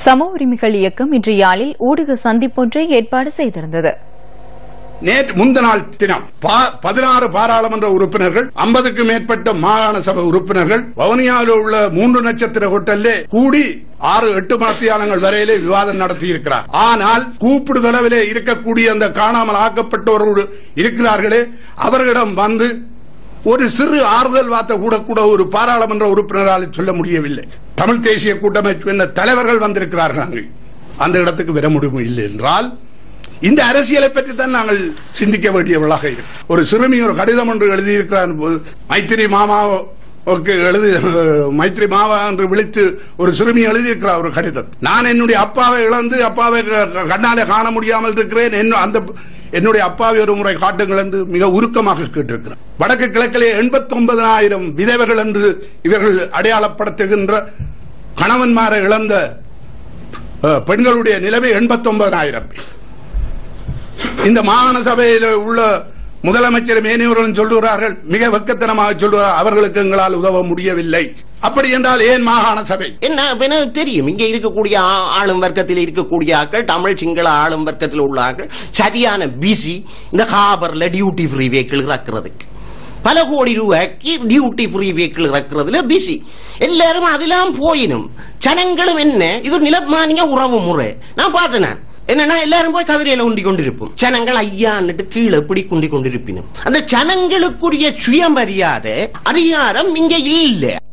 சம உரிமைகள் இயக்கம் இன்று யாழில் ஊடக சந்திப்பொன்றை ஏற்பாடு செய்திருந்தது நேற்று முந்த நாள் தினம் பா- பதினாறு பாராளுமன்ற உறுப்பினர்கள் ஐம்பதுக்கு மேற்பட்ட மாகாண சபை உறுப்பினர்கள் வவுனியாவில் உள்ள மூன்று நட்சத்திர ஹோட்டல்லே கூடி ஆறு எட்டு மத்தியானங்கள் வரையிலே விவாதம் நடத்தி இருக்கிறார் ஆனால் கூப்பிடுதளவிலே இருக்கக்கூடிய அந்த காணாமல் ஆக்கப்பட்டவர்கள் இருக்கிறார்களே அவர்களிடம் வந்து ஒரு சிறு ஆறுதல் வார்த்தை கூட கூட ஒரு பாராளுமன்ற உறுப்பினரால் சொல்ல முடியவில்லை தமிழ் தேசிய கூட்டமைப்பு தலைவர்கள் வந்திருக்கிறார்கள் அங்கு அந்த இடத்துக்கு வர முடியும் இல்லை என்றால் இந்த அரசியலை பற்றி தான் நாங்கள் சிந்திக்க வேண்டியவர்களாக இருக்கு ஒரு சிறுமி ஒரு கடிதம் ஒன்று எழுதியிருக்கிறார் மைத்திரி மாமாவுக்கு எழுதி மைத்திரி மாவா என்று விழித்து ஒரு சிறுமி எழுதியிருக்கிறார் ஒரு கடிதம் நான் என்னுடைய அப்பாவை இழந்து அப்பாவை க- கண்ணாலே காண முடியாமல் இருக்கிறேன் என்ன- அந்த என்னுடைய அப்பாவை ஒரு முறை காட்டுங்கள் என்று மிக உருக்கமாக கேட்டிருக்கிறார் வடக்கு கிழக்கிலே எண்பத்தி ஒன்பதாயிரம் விதவைகள் என்று இவர்கள் அடையாளப்படுத்துகின்ற கணவன்மாரை இழந்த அஹ், பெண்களுடைய நிலைமை எண்பத்தி ஒன்பதாயிரம் இந்த மாகாண சபையில் உள்ள முதலமைச்சர் மேனியவர்களும் சொல்லுகிறார்கள் மிக வெக்கத்தனமாக சொல்லுகிறார் அவர்களுக்கு எங்களால் உதவ முடியவில்லை அப்படி என்றால் ஏன் மாகாண சபை என்ன இப்ப எனக்கு தெரியும் இங்க இருக்கக்கூடிய ஆ- ஆளும் வர்க்கத்தில் இருக்கக்கூடிய ஆட்கள் தமிழ் சிங்கள ஆளும் வர்க்கத்தில் உள்ள ஆட்கள் சரியான பிஸி இந்த ஹாபர்ல டியூட்டி ஃப்ரீ வெஹிக்கிள் இறக்குறதுக்கு பல கோடி ரூபாய்க்கு டியூட்டி ஃப்ரீ வெஹிக்கிள் இறக்குறதுல பிஸி எல்லாரும் அதெல்லாம் போயினும் ஜனங்களும் என்ன இது நிலமானிய உறவு முறை நான் பார்த்தேன் நான். என்னன்னா எல்லாரும் போய் கதிரையில உண்டி கொண்டிருப்போம் ஜனங்கள் ஐயான்னுட்டு கீழே பிடி குண்டி கொண்டிருப்பினும் அந்த ஜனங்களுக்குரிய சுயமரியாதை அதிகாரம் இங்க இல்ல